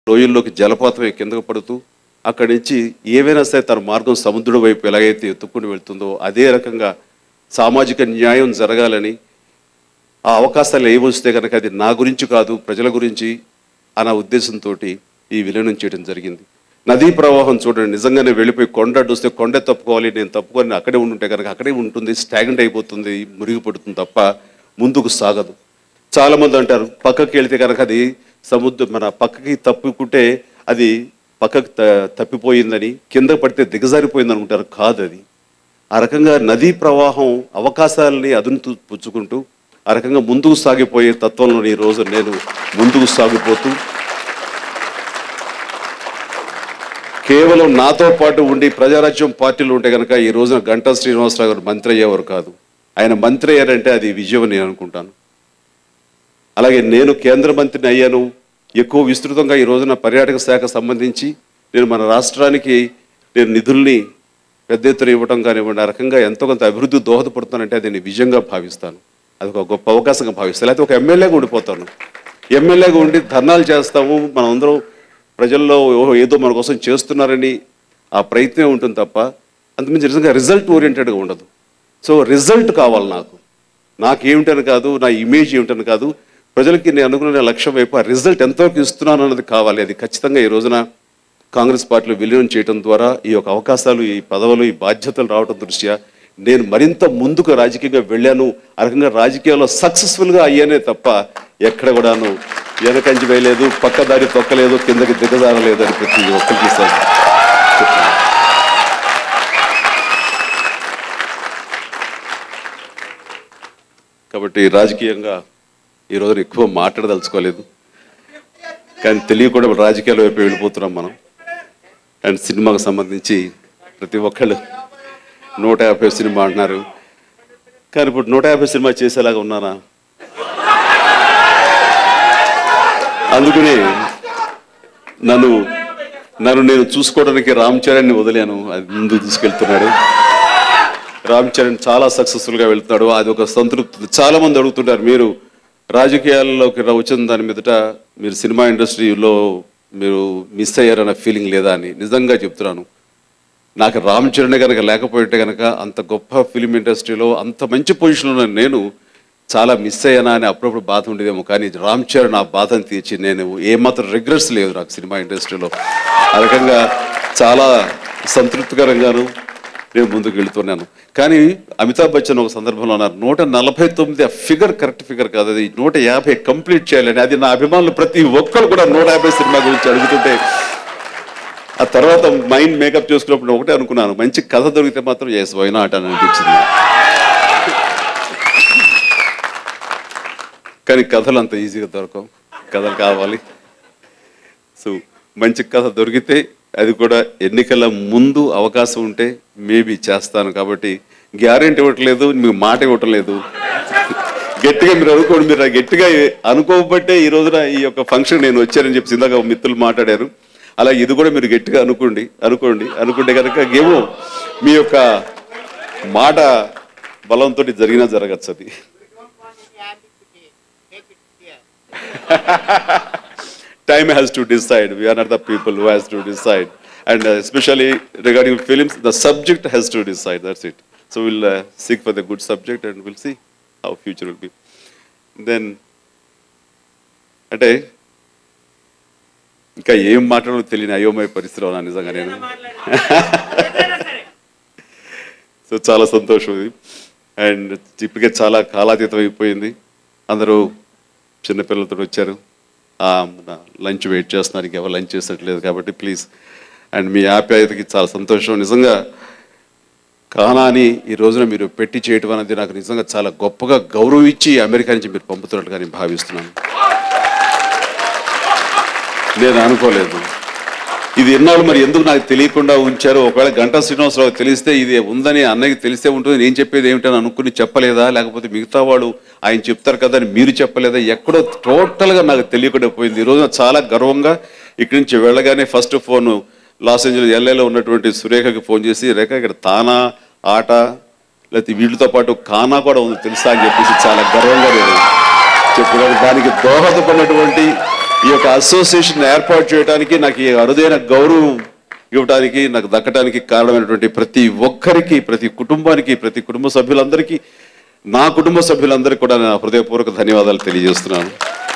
లోయల్లోకి జలపాతమే కిందకు పడుతూ అక్కడి నుంచి ఏవైనా సరే తన మార్గం సముద్రుడి వైపు ఎలాగైతే ఎత్తుక్కుని వెళ్తుందో అదే రకంగా సామాజిక న్యాయం జరగాలని ఆ అవకాశాలు ఏమొస్తే కనుక అది నా గురించి కాదు ప్రజల గురించి అన్న ఉద్దేశంతో ఈ విలీనం చేయడం జరిగింది నదీ ప్రవాహం చూడండి నిజంగానే వెళ్ళిపోయి కొండ అడ్డొస్తే కొండే తప్పుకోవాలి నేను తప్పుకొని అక్కడే ఉంటుంటే కనుక అక్కడే ఉంటుంది స్టాగ్నెంట్ అయిపోతుంది మురిగిపడుతుంది తప్ప ముందుకు సాగదు చాలామంది అంటారు పక్కకి వెళితే కనుక అది సముద్రం మన పక్కకి తప్పుకుంటే అది పక్కకి త- తప్పిపోయిందని కింద పడితే దిగజారిపోయింది అనుకుంటారు కాదు అది ఆ రకంగా నదీ ప్రవాహం అవకాశాలని అదును పుచ్చుకుంటూ ఆ రకంగా ముందుకు సాగిపోయే తత్వంలో ఈ రోజు నేను ముందుకు సాగిపోతూ కేవలం నాతో పాటు ఉండి ప్రజారాజ్యం పార్టీలు ఉంటే కనుక ఈ రోజున గంటా శ్రీనివాసరావు గారు మంత్రి అయ్యేవారు కాదు ఆయన మంత్రి అయ్యారంటే అది విజయం అని నేను అనుకుంటాను అలాగే నేను కేంద్ర మంత్రిని అయ్యాను ఎక్కువ విస్తృతంగా ఈ రోజున పర్యాటక శాఖ సంబంధించి నేను మన రాష్ట్రానికి నేను నిధుల్ని పెద్ద ఎత్తున ఇవ్వటం కానివ్వండి ఆ రకంగా ఎంతో కొంత అభివృద్ధి దోహదపడుతానంటే అది నేను విజయంగా భావిస్తాను అది ఒక గొప్ప అవకాశంగా భావిస్తాను లేకపోతే ఒక ఎమ్మెల్యేగా ఉండిపోతాను ఎమ్మెల్యేగా ఉండి ధర్నాలు చేస్తాము మనం అందరం ప్రజల్లో ఓహో ఏదో మన కోసం చేస్తున్నారని ఆ ప్రయత్నం ఉంటుంది తప్ప అంతకుమించి నిజంగా రిజల్ట్ ఓరియంటెడ్గా ఉండదు సో రిజల్ట్ కావాలి నాకు నాకేమిటని కాదు నా ఇమేజ్ ఏమిటని కాదు ప్రజలకి నేను అనుకున్న లక్ష్యం వైపు ఆ రిజల్ట్ ఎంతవరకు ఇస్తున్నాను అన్నది కావాలి అది ఖచ్చితంగా ఈ రోజున కాంగ్రెస్ పార్టీలో విలీనం చేయడం ద్వారా ఈ యొక్క అవకాశాలు ఈ పదవులు ఈ బాధ్యతలు రావడం దృష్ట్యా నేను మరింత ముందుకు రాజకీయంగా వెళ్ళాను ఆ రకంగా రాజకీయాల్లో సక్సెస్ఫుల్గా అయ్యానే తప్ప ఎక్కడ కూడాను వెనకంచి వేయలేదు పక్క దారి తొక్కలేదు కిందకి దిగజారలేదు అని ప్రతి ఒక్కరికి సార్ చెప్తున్నాను. కాబట్టి రాజకీయంగా ఈ రోజున ఎక్కువ మాట్లాడదలుచుకోలేదు కానీ తెలియకుండా రాజకీయాల వైపు వెళ్ళిపోతున్నాం మనం అండ్ సినిమాకు సంబంధించి ప్రతి ఒక్కళ్ళు నూట యాభై సినిమా అంటున్నారు కానీ ఇప్పుడు నూట యాభై సినిమా చేసేలాగా ఉన్నానా అందుకని నన్ను నన్ను నేను చూసుకోవడానికి రామ్ చరణ్ని వదిలాను అది ముందుకు తీసుకెళ్తున్నాడు రామ్ చరణ్ చాలా సక్సెస్ఫుల్ గా వెళ్తున్నాడు అది ఒక సంతృప్తి చాలా మంది అడుగుతుంటారు మీరు రాజకీయాల్లోకి రా- వచ్చిన దాని మీదట మీరు సినిమా ఇండస్ట్రీలో మీరు మిస్ అయ్యారన్న ఫీలింగ్ లేదా అని నిజంగా చెప్తున్నాను నాకు రామ్ చరణ్ కనుక లేకపోయింటే కనుక అంత గొప్ప ఫిలిం ఇండస్ట్రీలో అంత మంచి పొజిషన్లో ఉన్న నేను చాలా మిస్ అయ్యానా అని అప్పుడప్పుడు బాధ ఉండేదేమో కానీ రామ్ చరణ్ ఆ బాధను తీర్చి నేను ఏమాత్రం రిగ్రెట్స్ లేదు నాకు సినిమా ఇండస్ట్రీలో ఆ రకంగా చాలా సంతృప్తికరంగాను నేను ముందుకు వెళుతున్నాను కానీ అమితాబ్ బచ్చన్ ఒక సందర్భంలో అన్నారు నూట నలభై తొమ్మిది ఆ ఫిగర్ కరెక్ట్ ఫిగర్ కాదు అది నూట యాభై కంప్లీట్ చేయాలని అది నా అభిమానులు ప్రతి ఒక్కరు కూడా నూట యాభై సినిమా గురించి అడుగుతుంటే ఆ తర్వాత మైండ్ మేకప్ చేసుకున్నప్పుడు ఒకటే అనుకున్నాను మంచి కథ దొరికితే మాత్రం ఎస్ వైనాట్ అని అనిపించింది కానీ కథలు అంత ఈజీగా దొరకవు కథలు కావాలి సో మంచి కథ దొరికితే అది కూడా ఎన్నికల ముందు అవకాశం ఉంటే మేబీ చేస్తాను కాబట్టి గ్యారెంటీ ఇవ్వట్లేదు మీకు మాట ఇవ్వటం లేదు గట్టిగా మీరు అనుకోండి మీరు గట్టిగా అనుకోబట్టే ఈ రోజున ఈ యొక్క ఫంక్షన్ నేను వచ్చానని చెప్పి ఇందాక మిత్రులు మాట్లాడారు అలా ఇది కూడా మీరు గట్టిగా అనుకోండి అనుకోండి అనుకుంటే కనుక ఏమో మీ యొక్క మాట బలంతో జరిగినా జరగచ్చు అది time has to decide. We are not the people who has to decide. And uh, especially regarding films, the subject has to decide. That's it. So we'll uh, seek for the good subject and we'll see how future will be. Then, అంటే ఇంకా ఏం మాట్లాడో తెలియని అయోమయ పరిస్థితిలో ఉన్నా నిజంగా నేను so చాలా సంతోషం ఇది అండ్ ఇప్పటికే చాలా కాలాతీతం అయిపోయింది అందరూ చిన్నపిల్లలతో వచ్చారు లంచ్ వెయిట్ చేస్తున్నారు ఇంకెవరు లంచ్ చేసట్లేదు కాబట్టి ప్లీజ్ అండ్ మీ ఆప్యాయతకి చాలా సంతోషం నిజంగా కానాని ఈ రోజున మీరు పెట్టి చేయటం అనేది నాకు నిజంగా చాలా గొప్పగా గౌరవించి అమెరికా నుంచి మీరు పంపుతున్నట్టుగా నేను భావిస్తున్నాను నేను అనుకోలేదు ఇది ఎన్నాళ్ళు మరి ఎందుకు నాకు తెలియకుండా ఉంచారు ఒకవేళ గంటా శ్రీనివాసరావు తెలిస్తే ఇది ఉందని అన్నయ్యకి తెలిస్తే ఉంటుంది నేను చెప్పేది ఏమిటని అనుకుని చెప్పలేదా లేకపోతే మిగతా వాళ్ళు ఆయన చెప్తారు కదా అని మీరు చెప్పలేదా ఎక్కడో టోటల్గా నాకు తెలియకుండా పోయింది ఈ రోజున చాలా గర్వంగా ఇక్కడి నుంచి వెళ్ళగానే ఫస్ట్ ఫోన్ లాస్ ఏంజల్స్ ఎల్ఏలో ఉన్నటువంటి సురేఖకి ఫోన్ చేసి రేఖ ఇక్కడ తానా ఆట లేకపోతే వీళ్ళతో పాటు కానా కూడా ఉంది తెలుసా అని చెప్పేసి చాలా గర్వంగా నేను చెప్పుకోవడానికి దానికి దోహదపడినటువంటి ఈ యొక్క అసోసియేషన్ ఏర్పాటు చేయడానికి నాకు ఈ అరుదైన గౌరవం ఇవ్వడానికి నాకు దక్కడానికి కారణమైనటువంటి ప్రతి ఒక్కరికి ప్రతి కుటుంబానికి ప్రతి కుటుంబ సభ్యులందరికీ నా కుటుంబ సభ్యులందరికీ కూడా నా హృదయపూర్వక ధన్యవాదాలు తెలియజేస్తున్నాను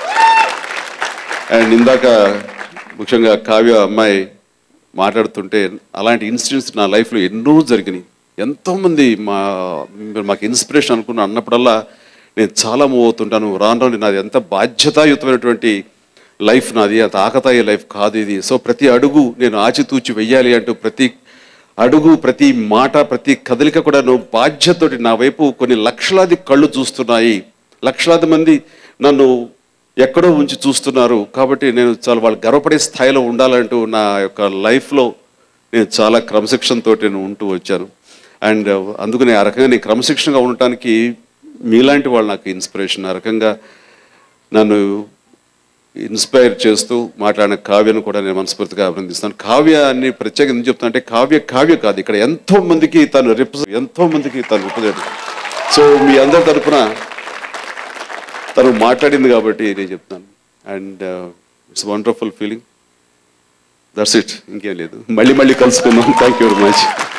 అండ్ ఇందాక ముఖ్యంగా కావ్య అమ్మాయి మాట్లాడుతుంటే అలాంటి ఇన్సిడెంట్స్ నా లైఫ్లో ఎన్నో జరిగినాయి ఎంతోమంది మా మీరు మాకు ఇన్స్పిరేషన్ అనుకున్న అన్నప్పుడల్లా నేను చాలా మూవ్ అవుతుంటాను రాను రాను నాది ఎంత బాధ్యతాయుతమైనటువంటి లైఫ్ నాది అంత ఆకతాయి లైఫ్ కాదు ఇది సో ప్రతి అడుగు నేను ఆచితూచి వెయ్యాలి అంటూ ప్రతి అడుగు ప్రతి మాట ప్రతి కదలిక కూడా నువ్వు బాధ్యతతోటి నా వైపు కొన్ని లక్షలాది కళ్ళు చూస్తున్నాయి లక్షలాది మంది నన్ను ఎక్కడో ఉంచి చూస్తున్నారు కాబట్టి నేను చాలా వాళ్ళు గర్వపడే స్థాయిలో ఉండాలంటూ నా యొక్క లైఫ్లో నేను చాలా క్రమశిక్షణతో నేను ఉంటూ వచ్చాను అండ్ అందుకని ఆ రకంగా నేను క్రమశిక్షణగా ఉండటానికి మీలాంటి వాళ్ళు నాకు ఇన్స్పిరేషన్ ఆ రకంగా నన్ను ఇన్స్పైర్ చేస్తూ మాట్లాడిన కావ్యను కూడా నేను మనస్ఫూర్తిగా అభినందిస్తాను కావ్య అని ప్రత్యేకంగా ఎందుకు చెప్తాను అంటే కావ్య కావ్య కాదు ఇక్కడ ఎంతో మందికి తను రిప్రజెంట్ ఎంతో మందికి తను రిప్రజెంట్ సో మీ అందరి తరపున తను మాట్లాడింది కాబట్టి నేను చెప్తాను and it's wonderful feeling that's it ఇంకేం లేదు మళ్ళీ మళ్ళీ కలుసుకుందాం థ్యాంక్ యూ వెరీ మచ్